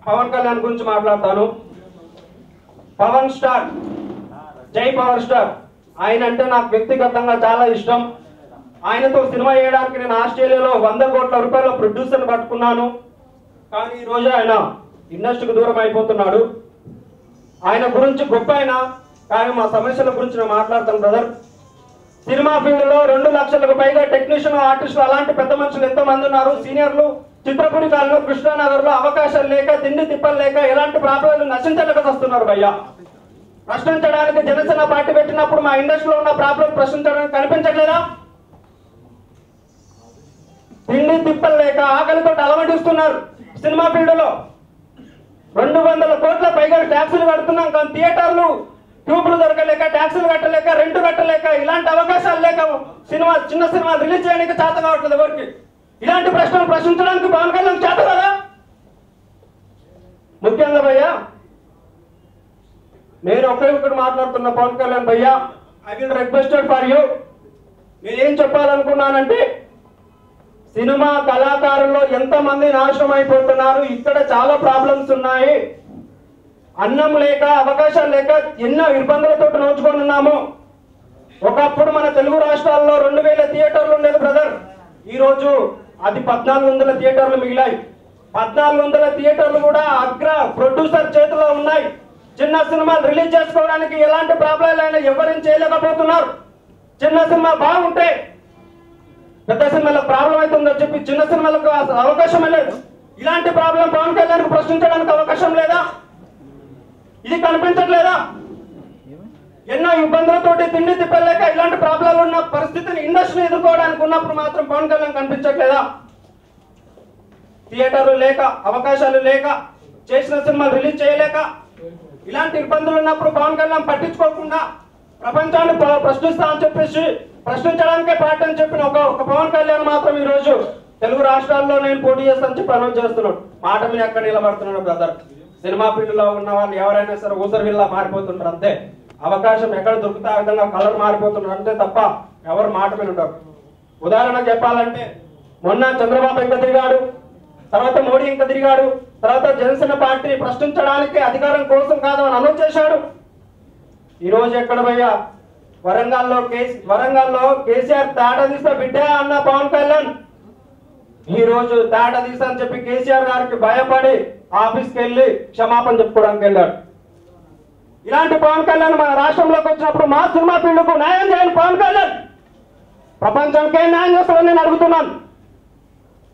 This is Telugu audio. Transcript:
పవన్ కళ్యాణ్ గురించి మాట్లాడతాను పవన్ స్టార్ జై పవర్ స్టార్ ఆయన అంటే నాకు వ్యక్తిగతంగా చాలా ఇష్టం ఆయనతో సినిమా చేయడానికి నేను ఆస్ట్రేలియాలో వంద కోట్ల రూపాయల ప్రొడ్యూసర్ పట్టుకున్నాను కానీ ఈ రోజు ఆయన ఇండస్ట్రీకి దూరం అయిపోతున్నాడు ఆయన గురించి గొప్ప ఆయన కానీ మా సమస్యల గురించి నేను మాట్లాడతాను బ్రదర్ సినిమా ఫీల్డ్ లో రెండు లక్షలకు పైగా టెక్నీషియన్ ఆర్టిస్టులు అలాంటి పెద్ద మనుషులు ఎంతో మంది ఉన్నారు సీనియర్లు చిత్రపురి కాలంలో కృష్ణానగర్ లో అవకాశాలు లేక తిండి తిప్పలు లేక ఎలాంటి ప్రాబ్లాలు నశించలేక వస్తున్నారు భయ్యా ప్రశ్నించడానికి జనసేన పార్టీ పెట్టినప్పుడు మా ఇండస్ట్రీలో ఉన్న ప్రాబ్లం ప్రశ్నించడానికి కనిపించట్లేదా తిండి తిప్పలు లేక ఆకలితో అలమటిస్తున్నారు సినిమా ఫీల్డ్ లో రెండు వందల కోట్ల పైగా ట్యాక్సులు కడుతున్నాం కానీ థియేటర్లు ట్యూబ్లు దొరకలేక ట్యాక్సులు కట్టలేక రెంట్ కట్టలేక ఇలాంటి అవకాశాలు లేక సినిమా చిన్న సినిమా రిలీజ్ చేయడానికి చేత కావట్లేదు ఎవరికి ఇలాంటి ప్రశ్నలు ప్రశ్నించడానికి పవన్ కళ్యాణ్ చేత కదా ముఖ్యంగా భయ్యా నేను ఒకే ఒకటి మాట్లాడుతున్న పవన్ కళ్యాణ్ భయ్యా I will requested for you నేనేం చెప్పాలనుకున్నానంటే సినిమా కళాకారుల్లో ఎంతమంది నాశనం అయిపోతున్నారు ఇక్కడ చాలా ప్రాబ్లమ్స్ ఉన్నాయి అన్నం లేక అవకాశాలు లేక ఎన్నో ఇబ్బందులతో నోచుకొని ఉన్నాము ఒకప్పుడు మన తెలుగు రాష్ట్రాల్లో రెండు వేల థియేటర్లు ఉండేది బ్రదర్ ఈ రోజు అది పద్నాలుగు వందల థియేటర్లు మిగిలాయి పద్నాలుగు వందల థియేటర్లు కూడా అగ్ర ప్రొడ్యూసర్ చేతిలో ఉన్నాయి చిన్న సినిమాలు రిలీజ్ చేసుకోవడానికి ఎలాంటి ప్రాబ్లం అయినా ఎవరేం చేయలేకపోతున్నారు చిన్న సినిమా బాగుంటే పెద్ద సినిమాలకు ప్రాబ్లం అవుతుందని చెప్పి చిన్న సినిమాలకు అసలు అవకాశమే లేదు ఇలాంటి ప్రాబ్లం పవన్ కళ్యాణ్ ప్రశ్నించడానికి అవకాశం లేదా ఇది కనిపించట్లేదా ఎన్నో ఇబ్బందులతోటి తిండి తిప్పలేక ఇలాంటి ప్రాబ్లాలు ఉన్న పరిస్థితిని ఇండస్ట్రీ ఎదుర్కోవడానికి ఉన్నప్పుడు మాత్రం పవన్ కళ్యాణ్ కనిపించట్లేదా థియేటర్లు లేక అవకాశాలు లేక చేసిన సినిమాలు రిలీజ్ చేయలేక ఇలాంటి ఇబ్బందులు ఉన్నప్పుడు పవన్ కళ్యాణ్ పట్టించుకోకుండా ప్రపంచాన్ని ప్ర- ప్రశ్నిస్తా అని చెప్పేసి ప్రశ్నించడానికే పార్టీ అని చెప్పిన ఒక ఒక పవన్ కళ్యాణ్ మాత్రం ఈ రోజు తెలుగు రాష్ట్రాల్లో నేను పోటీ చేస్తానని చెప్పి అనౌన్స్ చేస్తున్నాడు మాట మీద ఎక్కడ నిలబడుతున్నాడు బ్రదర్ సినిమా ఫీల్డ్ లో ఉన్న వాళ్ళు ఎవరైనా సరే ఊసరి విల్లా మారిపోతుంటారు అంతే అవకాశం ఎక్కడ దొరికితే ఆ విధంగా కలర్ మారిపోతున్నారు అంతే తప్ప ఎవరు మాట మీద ఉండరు ఉదాహరణ చెప్పాలంటే మొన్న చంద్రబాబు ఇంకా తిరిగాడు తర్వాత మోడీ ఇంకా తిరిగాడు తర్వాత జనసేన పార్టీ ప్రశ్నించడానికి అధికారం కోసం కాదు అని అనౌన్స్ చేశాడు ఈ రోజు ఎక్కడ పోయా వరంగల్లో కేసీ వరంగల్లో కేసీఆర్ తాట తీస్తా బిడ్డ అన్న పవన్ కళ్యాణ్ ఈ రోజు తాట తీస్తా అని చెప్పి కేసీఆర్ గారికి భయపడి ఆఫీస్కి వెళ్ళి క్షమాపణ చెప్పుకోవడానికి వెళ్ళాడు ఇలాంటి పవన్ కళ్యాణ్ మన రాష్ట్రంలోకి వచ్చినప్పుడు మా సినిమా ఫీల్డ్కు న్యాయం చేయని పవన్ కళ్యాణ్ ప్రపంచానికే న్యాయం చేస్తాడని నేను అడుగుతున్నాను